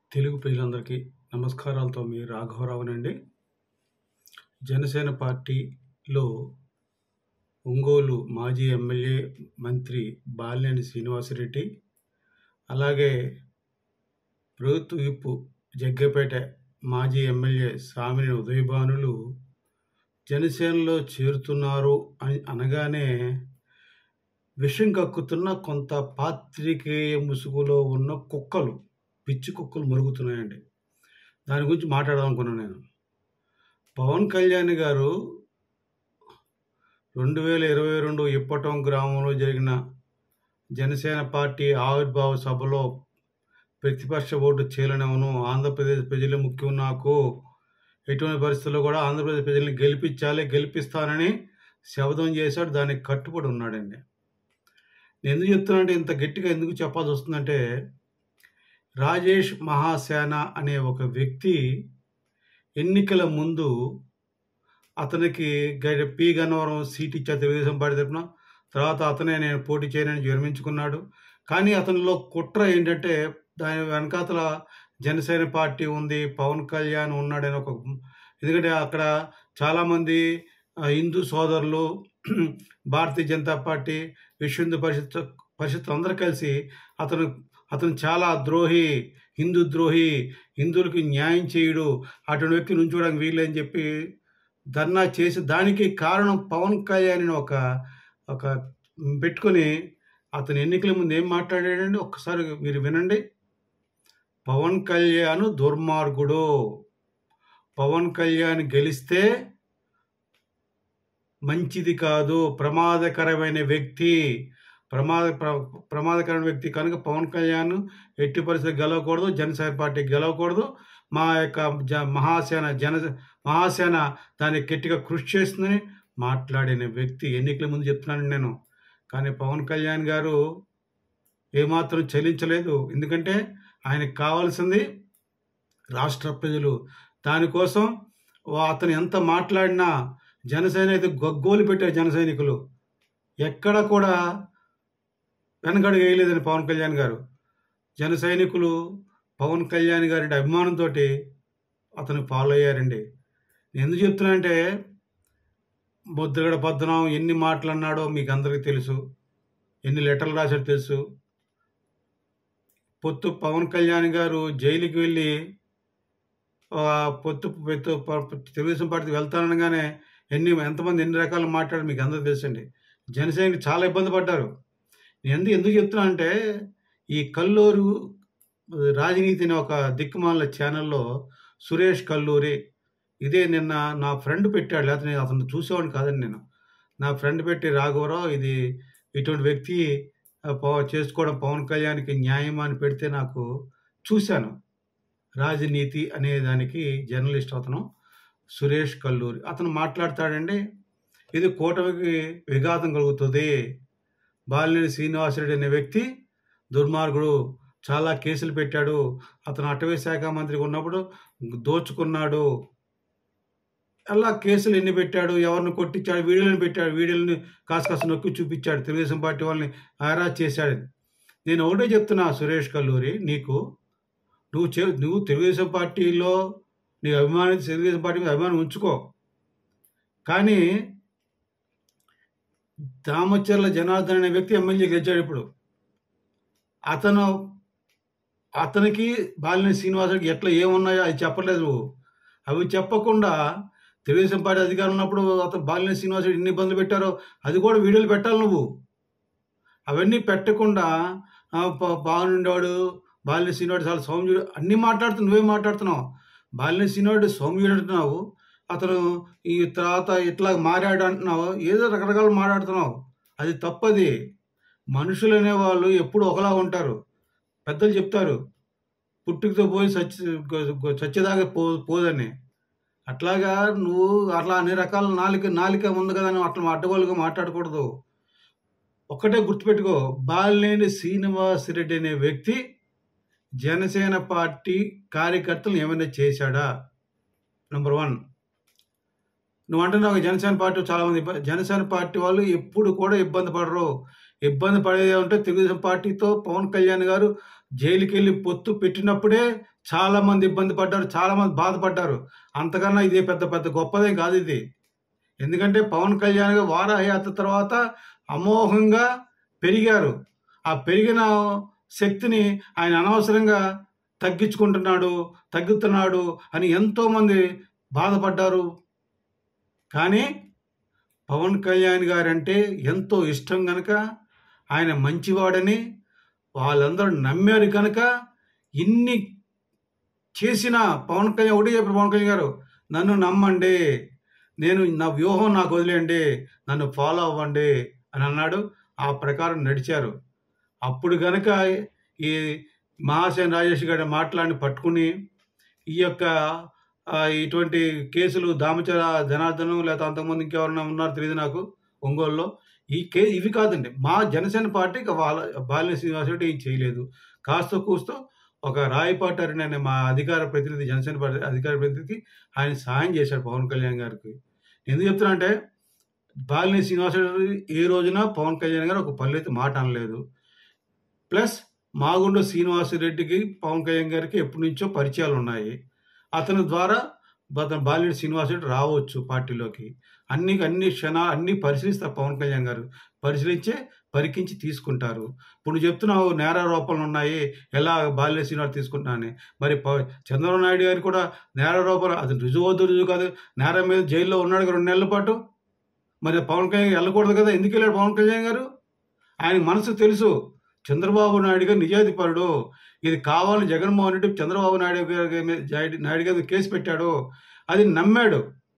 తెలుగు ప్రజలందరికీ నమస్కారాలతో మీ రాఘవరావునండి జనసేన పార్టీలో ఒంగోలు మాజీ ఎమ్మెల్యే మంత్రి బాలినేని శ్రీనివాసరెడ్డి అలాగే ప్రభుత్వ విప్పు జగ్గపేట మాజీ ఎమ్మెల్యే సామిని ఉదయభానులు జనసేనలో చేరుతున్నారు అని అనగానే విషం కక్కుతున్న కొంత పాత్రికేయ ముసుగులో ఉన్న కుక్కలు పిచ్చి కుక్కలు మరుగుతున్నాయండి దాని గురించి మాట్లాడదాం అనుకున్నాను నేను పవన్ కళ్యాణ్ గారు రెండు వేల ఇరవై రెండు ఇప్పటం గ్రామంలో జరిగిన జనసేన పార్టీ ఆవిర్భావ సభలో ప్రతిపక్ష ఓటు చేయలేనవను ఆంధ్రప్రదేశ్ ప్రజలు ముఖ్యం నాకు ఎటువంటి పరిస్థితుల్లో కూడా ఆంధ్రప్రదేశ్ ప్రజల్ని గెలిపించాలి గెలిపిస్తానని శపథం చేశాడు దానికి కట్టుబడి ఉన్నాడండి నేను ఎందుకు చెప్తున్నానంటే ఇంత గట్టిగా ఎందుకు చెప్పాల్సి వస్తుందంటే రాజేష్ మహాసేన అనే ఒక వ్యక్తి ఎన్నికల ముందు అతనికి గ- పి గన్నవరం సీట్ ఇచ్చారు తెలుగుదేశం పార్టీ తరఫున తర్వాత అతనే నేను పోటీ చేయనని విరమించుకున్నాడు కానీ అతనిలో కుట్ర ఏంటంటే దాని వెనకాతల జనసేన పార్టీ ఉంది పవన్ కళ్యాణ్ ఉన్నాడని ఒక ఎందుకంటే అక్కడ చాలామంది ఆ, హిందూ సోదరులు భారతీయ జనతా పార్టీ విశ్వ హిందూ పరిషత్ పరిషత్ అందరూ కలిసి అతను అతను చాలా ద్రోహి హిందూ ద్రోహి హిందువులకి న్యాయం చేయడు అటువంటి వ్యక్తి నుంచోడానికి వీలని చెప్పి ధర్నా చేసి దానికి కారణం పవన్ కళ్యాణ్ అని ఒక ఒక పెట్టుకొని అతను ఎన్నికల ముందు ఏం మాట్లాడాడండి ఒక్కసారి మీరు వినండి పవన్ కళ్యాణ్ దుర్మార్గుడు పవన్ కళ్యాణ్ గెలిస్తే మంచిది కాదు ప్రమాదకరమైన వ్యక్తి ప్రమాద ప్ర- ప్రమాదకరమైన వ్యక్తి కనుక పవన్ కళ్యాణ్ ఎట్టి పరిస్థితి గెలవకూడదు జనసేన పార్టీ గెలవకూడదు మా యొక్క జ మహాసేన జన మహాసేన దాన్ని గట్టిగా కృషి చేస్తుందని మాట్లాడిన వ్యక్తి ఎన్నికల ముందు చెప్తున్నాను నేను కానీ పవన్ కళ్యాణ్ గారు ఏమాత్రం చెల్లించలేదు ఎందుకంటే ఆయనకు కావాల్సింది రాష్ట్ర ప్రజలు దానికోసం వా- అతను ఎంత మాట్లాడినా జనసేన అయితే గగ్గోలు పెట్టారు జన సైనికులు ఎక్కడ కూడా వెనకడుగు వేయలేదని పవన్ కళ్యాణ్ గారు జన సైనికులు పవన్ కళ్యాణ్ గారి అభిమానంతో అతను ఫాలో అయ్యారండి నేను ఎందుకు చెప్తున్నానంటే ముద్రగడ పద్మనాభం ఎన్ని మాటలు అన్నాడో మీకు అందరికీ తెలుసు ఎన్ని లెటర్లు రాశాడో తెలుసు పొత్తు పవన్ కళ్యాణ్ గారు జైలుకి వెళ్ళి ఆ, పొత్తు పొత్తు ప- తెలుగుదేశం పార్టీకి వెళ్తానగానే ఎన్ని ఎంతమంది ఎన్ని రకాలు మాట్లాడారు మీకు అందరూ తెలుసండి జనసేనకి చాలా ఇబ్బంది పడ్డారు నేను ఎందుకు ఎందుకు చెప్తున్నా అంటే ఈ కల్లూరు రాజనీతి అనే ఒక దిక్కుమాల ఛానల్లో సురేష్ కల్లూరి ఇదే నిన్న నా ఫ్రెండ్ పెట్టాడు లేకపోతే నేను అతను చూసేవాడిని కాదండి నేను నా ఫ్రెండ్ పెట్టి రాఘవరావు ఇది ఇటువంటి వ్యక్తి ఆ, పవ- చేసుకోవడం పవన్ కళ్యాణ్కి న్యాయం అని పెడితే నాకు చూశాను రాజనీతి అనే దానికి జర్నలిస్ట్ అతను సురేష్ కల్లూరి అతను మాట్లాడతాడండి ఇది కూటమికి విఘాతం కలుగుతుంది బాలినేని శ్రీనివాసరెడ్డి అనే వ్యక్తి దుర్మార్గుడు చాలా కేసులు పెట్టాడు అతను అటవీ శాఖ మంత్రిగా ఉన్నప్పుడు దోచుకున్నాడు అలా కేసులు ఎన్ని పెట్టాడు ఎవరిని కొట్టించాడు వీడియోలను పెట్టాడు వీడియోలని కాస్త కాస్త నొక్కి చూపించాడు తెలుగుదేశం పార్టీ వాళ్ళని ఆరా చేశాడు నేను ఒకటే చెప్తున్నా సురేష్ కల్లూరి నీకు నువ్వు చే నువ్వు తెలుగుదేశం పార్టీలో నీ అభిమానం తెలుగుదేశం పార్టీ మీద అభిమానం ఉంచుకో కానీ దామచర్ల జనార్దన్ అనే వ్యక్తి ఎమ్మెల్యే గెలిచాడు ఇప్పుడు అతను అతనికి బాలినేని శ్రీనివాసుడికి ఎట్లా ఏమున్నాయో అది చెప్పలేదు నువ్వు అవి చెప్పకుండా తెలుగుదేశం పార్టీ అధికారం ఉన్నప్పుడు అతను బాలినేని శ్రీనివాసుడు ఎన్ని ఇబ్బందులు పెట్టారో అది కూడా వీడియోలు పెట్టాలి నువ్వు అవన్నీ పెట్టకుండా ఆ, ప- బాగుండేవాడు బాలినేని శ్రీనివాడు చాలా సౌమ్యుడు అన్నీ మాట్లాడుతున్నావు నువ్వే మాట్లాడుతున్నావు బాలినేని శ్రీనివాడు సౌమ్యుడు అంటున్నావు అతను ఈ తర్వాత ఇట్లా మారాడు అంటున్నావు ఏదో రకరకాలు మాట్లాడుతున్నావు అది తప్పది మనుషులు అనేవాళ్ళు ఎప్పుడు ఒకలా ఉంటారు పెద్దలు చెప్తారు పుట్టుకతో పోయి చచ్చి చచ్చేదాకా పో పోదని అట్లాగా నువ్వు అట్లా అన్ని రకాల నాలిక నాలిక ఉంది కదా నువ్వు అట్లా అడ్డగోలుగా మాట్లాడకూడదు ఒక్కటే గుర్తుపెట్టుకో బాలినేని శ్రీనివాసరెడ్డి అనే వ్యక్తి జనసేన పార్టీ కార్యకర్తలు ఏమైనా చేశాడా నెంబర్ వన్ నువ్వు అంటున్నావు జనసేన పార్టీ చాలా మంది ఇబ్బ- జనసేన పార్టీ వాళ్ళు ఎప్పుడు కూడా ఇబ్బంది పడరు ఇబ్బంది పడేది ఉంటే తెలుగుదేశం పార్టీతో పవన్ కళ్యాణ్ గారు జైలుకి వెళ్ళి పొత్తు పెట్టినప్పుడే చాలా మంది ఇబ్బంది పడ్డారు చాలా మంది బాధపడ్డారు అంతకన్నా ఇదే పెద్ద పెద్ద గొప్పదేం కాదు ఇది ఎందుకంటే పవన్ కళ్యాణ్ గారు వారాహయాత్ర తర్వాత అమోఘంగా పెరిగారు ఆ పెరిగిన శక్తిని ఆయన అనవసరంగా తగ్గించుకుంటున్నాడు తగ్గుతున్నాడు అని ఎంతోమంది బాధపడ్డారు కానీ పవన్ కళ్యాణ్ గారంటే ఎంతో ఇష్టం కనుక ఆయన మంచివాడని వాళ్ళందరూ నమ్మారు కనుక ఇన్ని చేసిన పవన్ కళ్యాణ్ ఒకటి చెప్పారు పవన్ కళ్యాణ్ గారు నన్ను నమ్మండి నేను నా వ్యూహం నాకు వదిలేయండి నన్ను ఫాలో అవ్వండి అని అన్నాడు ఆ ప్రకారం నడిచారు అప్పుడు గనక ఈ మహాసేన్ రాజేష్ గారి మాట్లాడిని పట్టుకుని ఈ యొక్క ఆ, ఇటువంటి కేసులు దామచర జనార్దనం లేదా అంతకుముందు ఇంకెవరైనా ఉన్నారో తెలియదు నాకు ఒంగోలులో ఈ కే ఇవి కాదండి మా జనసేన పార్టీకి వాళ్ళ బాలిన శ్రీనివాసరెడ్డి ఏం చేయలేదు కాస్త కూస్తో ఒక రాయపాటి అరుణ్ అనే మా అధికార ప్రతినిధి జనసేన పార్టీ అధికార ప్రతినిధికి ఆయన సహాయం చేశాడు పవన్ కళ్యాణ్ గారికి ఎందుకు చెప్తున్నా అంటే బాలిని శ్రీనివాసరెడ్డి ఏ రోజున పవన్ కళ్యాణ్ గారు ఒక పల్లెత్తి మాట అనలేదు ప్లస్ మాగుండు శ్రీనివాసరెడ్డికి పవన్ కళ్యాణ్ గారికి ఎప్పటి నుంచో పరిచయాలు ఉన్నాయి అతని ద్వారా అతను బాలినేని శ్రీనివాసరెడ్డి రావచ్చు పార్టీలోకి అన్ని అన్ని క్షణ అన్ని పరిశీలిస్తారు పవన్ కళ్యాణ్ గారు పరిశీలించే పరికించి తీసుకుంటారు ఇప్పుడు నువ్వు చెప్తున్నావు నేరారోపణలు ఉన్నాయి ఎలా బాలినేని శ్రీనివాస్ తీసుకుంటున్నానని మరి ప- చంద్రబాబు నాయుడు గారు కూడా నేరారోపణ అది రుజువద్దు రుజువు కాదు నేరం మీద జైల్లో ఉన్నాడు కదా రెండు నెలల పాటు మరి పవన్ కళ్యాణ్ వెళ్ళకూడదు కదా ఎందుకు వెళ్ళాడు పవన్ కళ్యాణ్ గారు ఆయన మనసు తెలుసు చంద్రబాబు నాయుడు గారు నిజాధిపరుడు ఇది కావాలని జగన్మోహన్ రెడ్డి చంద్రబాబు నాయుడు గారి మీద- నాయుడు గారి మీద కేసు పెట్టాడు అది నమ్మాడు